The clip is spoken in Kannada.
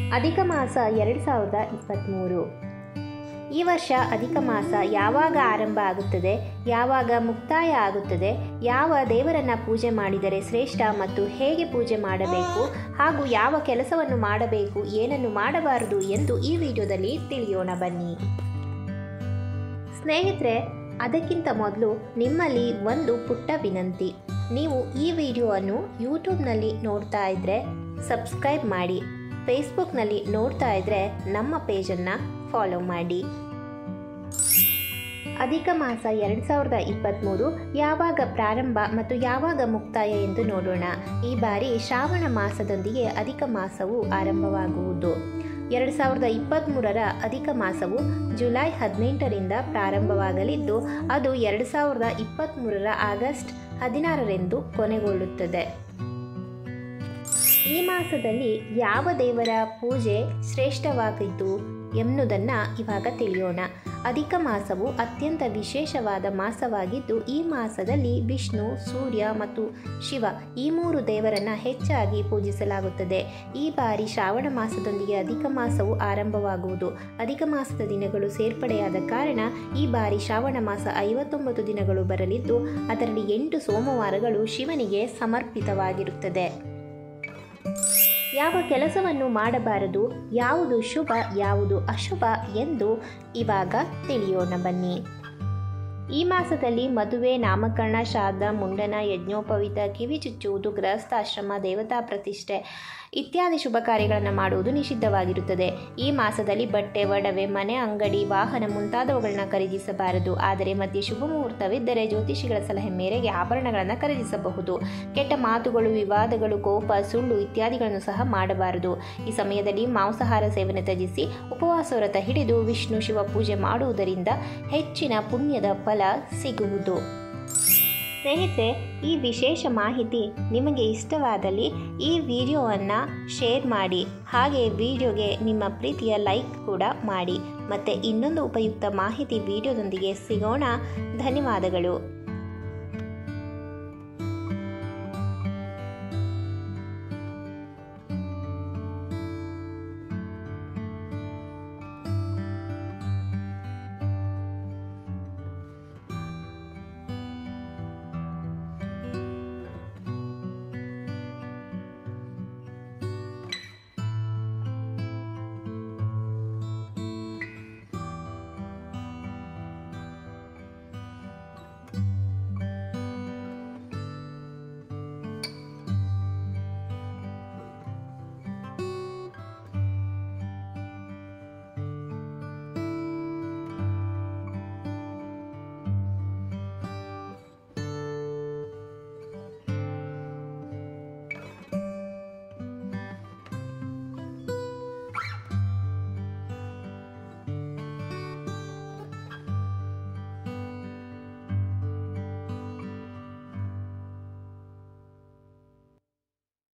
ಅಧಿಕ ಮಾಸ ಎರಡು ಸಾವಿರದ ಇಪ್ಪತ್ತ್ಮೂರು ಈ ವರ್ಷ ಅಧಿಕ ಮಾಸ ಯಾವಾಗ ಆರಂಭ ಆಗುತ್ತದೆ ಯಾವಾಗ ಮುಕ್ತಾಯ ಆಗುತ್ತದೆ ಯಾವ ದೇವರನ್ನ ಪೂಜೆ ಮಾಡಿದರೆ ಶ್ರೇಷ್ಠ ಮತ್ತು ಹೇಗೆ ಪೂಜೆ ಮಾಡಬೇಕು ಹಾಗೂ ಯಾವ ಕೆಲಸವನ್ನು ಮಾಡಬೇಕು ಏನನ್ನು ಮಾಡಬಾರದು ಎಂದು ಈ ವಿಡಿಯೋದಲ್ಲಿ ತಿಳಿಯೋಣ ಬನ್ನಿ ಸ್ನೇಹಿತರೆ ಅದಕ್ಕಿಂತ ಮೊದಲು ನಿಮ್ಮಲ್ಲಿ ಒಂದು ಪುಟ್ಟ ವಿನಂತಿ ನೀವು ಈ ವಿಡಿಯೋವನ್ನು ಯೂಟ್ಯೂಬ್ನಲ್ಲಿ ನೋಡ್ತಾ ಇದ್ದರೆ ಸಬ್ಸ್ಕ್ರೈಬ್ ಮಾಡಿ ಫೇಸ್ಬುಕ್ನಲ್ಲಿ ನೋಡ್ತಾ ಇದ್ದರೆ ನಮ್ಮ ಪೇಜನ್ನು ಫಾಲೋ ಮಾಡಿ ಅಧಿಕ ಮಾಸ ಎರಡು ಸಾವಿರದ ಇಪ್ಪತ್ತ್ಮೂರು ಯಾವಾಗ ಪ್ರಾರಂಭ ಮತ್ತು ಯಾವಾಗ ಮುಕ್ತಾಯ ಎಂದು ನೋಡೋಣ ಈ ಬಾರಿ ಶ್ರಾವಣ ಮಾಸದೊಂದಿಗೆ ಅಧಿಕ ಮಾಸವು ಆರಂಭವಾಗುವುದು ಎರಡು ಸಾವಿರದ ಇಪ್ಪತ್ತ್ಮೂರರ ಅಧಿಕ ಮಾಸವು ಜುಲೈ ಹದಿನೆಂಟರಿಂದ ಪ್ರಾರಂಭವಾಗಲಿದ್ದು ಅದು ಎರಡು ಸಾವಿರದ ಇಪ್ಪತ್ತ್ಮೂರರ ಆಗಸ್ಟ್ ಹದಿನಾರರಂದು ಕೊನೆಗೊಳ್ಳುತ್ತದೆ ಈ ಮಾಸದಲ್ಲಿ ಯಾವ ದೇವರ ಪೂಜೆ ಶ್ರೇಷ್ಠವಾಗಿದ್ದು ಎನ್ನುವುದನ್ನು ಇವಾಗ ತಿಳಿಯೋಣ ಅಧಿಕ ಮಾಸವು ಅತ್ಯಂತ ವಿಶೇಷವಾದ ಮಾಸವಾಗಿದ್ದು ಈ ಮಾಸದಲ್ಲಿ ವಿಷ್ಣು ಸೂರ್ಯ ಮತ್ತು ಶಿವ ಈ ಮೂರು ದೇವರನ್ನು ಹೆಚ್ಚಾಗಿ ಪೂಜಿಸಲಾಗುತ್ತದೆ ಈ ಬಾರಿ ಶ್ರಾವಣ ಮಾಸದೊಂದಿಗೆ ಅಧಿಕ ಮಾಸವು ಆರಂಭವಾಗುವುದು ಅಧಿಕ ಮಾಸದ ದಿನಗಳು ಸೇರ್ಪಡೆಯಾದ ಕಾರಣ ಈ ಬಾರಿ ಶ್ರಾವಣ ಮಾಸ ಐವತ್ತೊಂಬತ್ತು ದಿನಗಳು ಬರಲಿದ್ದು ಅದರಲ್ಲಿ ಎಂಟು ಸೋಮವಾರಗಳು ಶಿವನಿಗೆ ಸಮರ್ಪಿತವಾಗಿರುತ್ತದೆ ಯಾವ ಕೆಲಸವನ್ನು ಮಾಡಬಾರದು ಯಾವುದು ಶುಭ ಯಾವುದು ಅಶುಭ ಎಂದು ಇವಾಗ ತಿಳಿಯೋಣ ಬನ್ನಿ ಈ ಮಾಸದಲ್ಲಿ ಮದುವೆ ನಾಮಕರಣ ಶ್ರಾದ್ದ ಮುಂಡನ ಯಜ್ಞೋಪವಿತ ಕಿವಿ ಚುಚ್ಚುವುದು ಗೃಹಸ್ಥಾಶ್ರಮ ದೇವತಾ ಪ್ರತಿಷ್ಠೆ ಇತ್ಯಾದಿ ಶುಭ ಕಾರ್ಯಗಳನ್ನು ಮಾಡುವುದು ನಿಷಿದ್ಧವಾಗಿರುತ್ತದೆ ಈ ಮಾಸದಲ್ಲಿ ಬಟ್ಟೆ ಒಡವೆ ಮನೆ ಅಂಗಡಿ ವಾಹನ ಮುಂತಾದವುಗಳನ್ನ ಖರೀದಿಸಬಾರದು ಆದರೆ ಮಧ್ಯೆ ಶುಭ ಮುಹೂರ್ತವಿದ್ದರೆ ಜ್ಯೋತಿಷಿಗಳ ಸಲಹೆ ಮೇರೆಗೆ ಆಭರಣಗಳನ್ನು ಖರೀದಿಸಬಹುದು ಕೆಟ್ಟ ಮಾತುಗಳು ವಿವಾದಗಳು ಕೋಪ ಸುಳ್ಳು ಇತ್ಯಾದಿಗಳನ್ನು ಸಹ ಮಾಡಬಾರದು ಈ ಸಮಯದಲ್ಲಿ ಮಾಂಸಾಹಾರ ಸೇವನೆ ತ್ಯಜಿಸಿ ಉಪವಾಸ ವ್ರತ ಹಿಡಿದು ವಿಷ್ಣು ಶಿವ ಪೂಜೆ ಮಾಡುವುದರಿಂದ ಹೆಚ್ಚಿನ ಪುಣ್ಯದ ಫಲ ಸಿಗುವುದು ಸ್ನೇಹಿತರೆ ಈ ವಿಶೇಷ ಮಾಹಿತಿ ನಿಮಗೆ ಇಷ್ಟವಾದಲ್ಲಿ ಈ ವಿಡಿಯೋವನ್ನು ಶೇರ್ ಮಾಡಿ ಹಾಗೆ ವಿಡಿಯೋಗೆ ನಿಮ್ಮ ಪ್ರೀತಿಯ ಲೈಕ್ ಕೂಡ ಮಾಡಿ ಮತ್ತು ಇನ್ನೊಂದು ಉಪಯುಕ್ತ ಮಾಹಿತಿ ವಿಡಿಯೋದೊಂದಿಗೆ ಸಿಗೋಣ ಧನ್ಯವಾದಗಳು